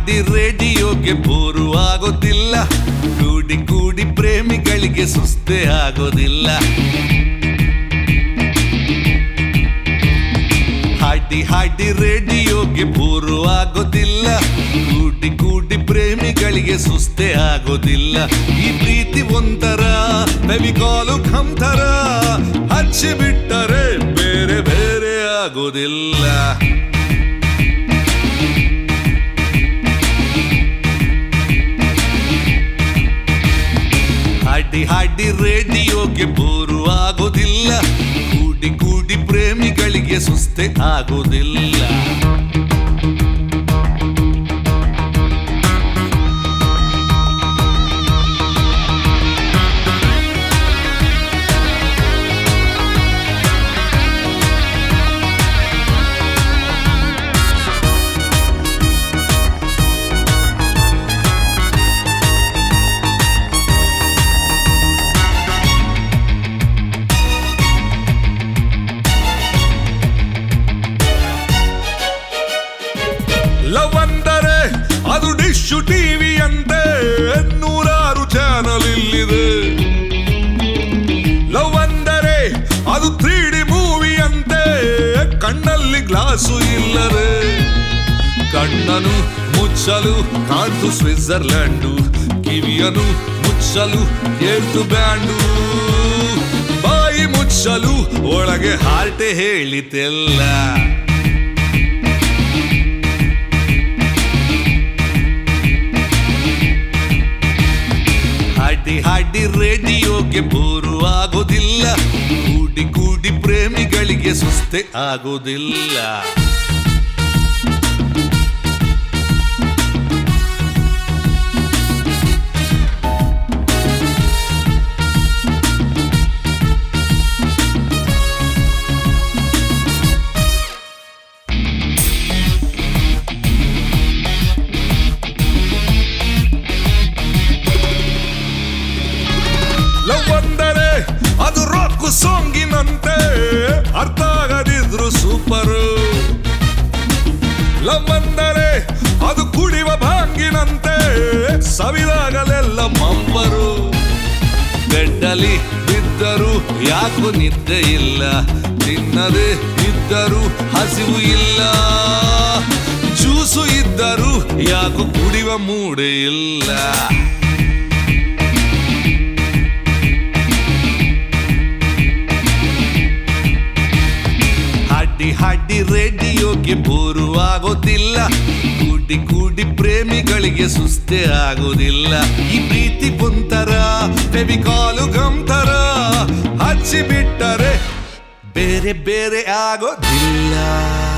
ಹಾಡಿ ರೇಡಿಯೋಗೆ ಬೋರು ಆಗೋದಿಲ್ಲ ಕೂಡಿ ಕೂಡಿ ಪ್ರೇಮಿಗಳಿಗೆ ಸುಸ್ತೆ ಆಗೋದಿಲ್ಲ ಹಾಡಿ ಹಾಡಿ ರೇಡಿಯೋಗೆ ಬೋರು ಆಗೋದಿಲ್ಲ ಕೂಡಿ ಕೂಡಿ ಪ್ರೇಮಿಗಳಿಗೆ ಸುಸ್ತೆ ಆಗೋದಿಲ್ಲ ಈ ಪ್ರೀತಿ ಒಂಥರ ಬೆವಿಕಾಲು ಖಂತರ ಹಚ್ಚಿ ಬಿಟ್ಟರೆ ಬೇರೆ ಬೇರೆ ಆಗೋದಿಲ್ಲ ಹಾಡಿ ಹಾಡಿ ರೇಡಿಯೋಗೆ ಬೋರು ಆಗೋದಿಲ್ಲ ಕೂಡಿ ಕೂಡಿ ಪ್ರೇಮಿಗಳಿಗೆ ಸುಸ್ತೆ ಆಗೋದಿಲ್ಲ ಲವ್ ಅಂದರೆ ಅದು ಡಿಶು ಟಿವಿ ಅಂತೆ ನೂರಾರು ಚಾನಲ್ ಇಲ್ಲಿದೆ ಲವ್ ಅಂದರೆ ಅದು ತ್ರೀ ಡಿ ಮೂವಿ ಅಂತೆ ಕಣ್ಣಲ್ಲಿ ಗ್ಲಾಸು ಇಲ್ಲದೆ ಕಣ್ಣನು ಮುಚ್ಚಲು ಕಾಣ್ತು ಸ್ವಿಟ್ಜರ್ಲ್ಯಾಂಡು ಕಿವಿಯನು ಮುಚ್ಚಲು ಕೇಳ್ತು ಬ್ಯಾಂಡು ಬಾಯಿ ಮುಚ್ಚಲು ಒಳಗೆ ಹಾರ್ಟೆ ಹೇಳಿತೆಲ್ಲ ಹಾಡಿ ಹಾಡಿ ರೇಡಿಯೋಗೆ ಬೋರು ಆಗೋದಿಲ್ಲ ಕೂಡಿ ಕೂಡಿ ಪ್ರೇಮಿಗಳಿಗೆ ಸುಸ್ತೆ ಆಗೋದಿಲ್ಲ ಲವ್ ಅಂದರೆ ಅದು ರಾಕ್ ಸಾಂಗಿನಂತೆ ಅರ್ಥ ಆಗದಿದ್ರು ಸೂಪರ್ ಲವ್ ಅಂದರೆ ಅದು ಕುಡಿಯುವ ಭಾಂಗಿನಂತೆ ಸವಿದಾಗಲೆಲ್ಲ ಮಂಪರು ಬೆಡ್ಡಲಿ ಬಿದ್ದರು ಯಾಕೋ ನಿದ್ದೆ ಇಲ್ಲ ತಿನ್ನದೆ ಇದ್ದರು ಹಸಿವು ಇಲ್ಲ ಜ್ಯೂಸು ಇದ್ದರು ಯಾಕೋ ಕುಡಿಯುವ ಮೂಡೆ ಇಲ್ಲ ಹಾಡಿ ಹಾಡಿ ರೇಡಿಯೋಗೆ ಬೋರು ಆಗೋದಿಲ್ಲ ಕೂಡಿ ಕೂಡಿ ಪ್ರೇಮಿಗಳಿಗೆ ಸುಸ್ತೆ ಆಗೋದಿಲ್ಲ ಈ ಪ್ರೀತಿ ಒಂಥರ ಫೆವಿಕಾಲು ಗಂತರ ಹಚ್ಚಿ ಬಿಟ್ಟರೆ ಬೇರೆ ಬೇರೆ ಆಗೋದಿಲ್ಲ